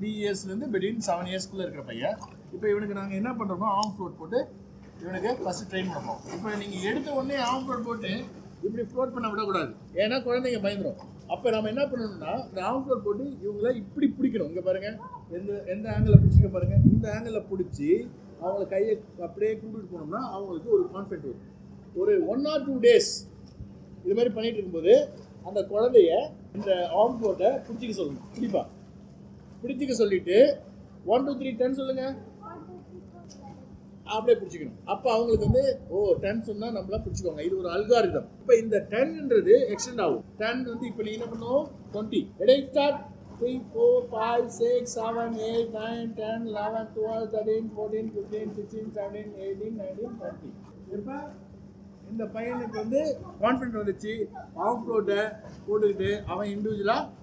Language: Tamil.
த்ரீ இயர்ஸ்லேருந்து பிட்வீன் செவன் இயர்ஸ்க்குள்ளே இருக்கிற பையன் இப்போ இவனுக்கு நாங்கள் என்ன பண்ணுறோமோ ஆம் ஃப்ளோட் போட்டு இவனுக்கு ஃபஸ்ட்டு ட்ரெயின் பண்ணுவோம் இப்போ நீங்கள் எடுத்த உடனே ஆம் ஃப்ளோட் போட்டு இப்படி ஃப்ளோட் பண்ண விடக்கூடாது ஏன்னா குழந்தைங்க பயந்துரும் அப்போ நம்ம என்ன பண்ணணும்னா இந்த ஆம் ஃப்ளோட் போட்டு இவங்கள இப்படி பிடிக்கணும் இங்கே பாருங்கள் எந்த எந்த ஆங்கிளில் பிடிச்சிக்க பாருங்கள் இந்த ஆங்கிளில் பிடிச்சி அவங்கள கையை அப்படியே கூட்டிட்டு போனோம்னா அவங்களுக்கு ஒரு கான்ஃபிடென்ட் வரும் ஒரு ஒன் ஆர் டூ டேஸ் இது மாதிரி பண்ணிட்டு இருக்கும்போது அந்த குழந்தைய இந்த ஆம் போட்டை பிடிச்சிக்க சொல்லணும் பிடிப்பா பிடிச்சிக்க சொல்லிட்டு ஒன் டூ த்ரீ டென் சொல்லுங்க அப்படியே பிடிச்சிக்கணும் அப்போ அவங்களுக்கு வந்து ஓ டென் சொன்னால் நம்மள பிடிச்சிக்கோங்க இது ஒரு அல்காரிதம் இப்போ இந்த டென்ன்றது எக்ஸ்டெண்ட் ஆகும் டென் வந்து இப்போ நீ என்ன பண்ணுவோம் டுவெண்ட்டி எடை start three four five six seven eight nine ten eleven twelve thirteen fourteen fifteen sixteen seventeen eighteen nineteen twenty இப்போ இந்த பையனுக்கு வந்து கான்ஃபிடென்ட் வந்துச்சு ஆஃப் ரோட்டை போட்டுக்கிட்டு அவன் இண்டிவிஜுவலாக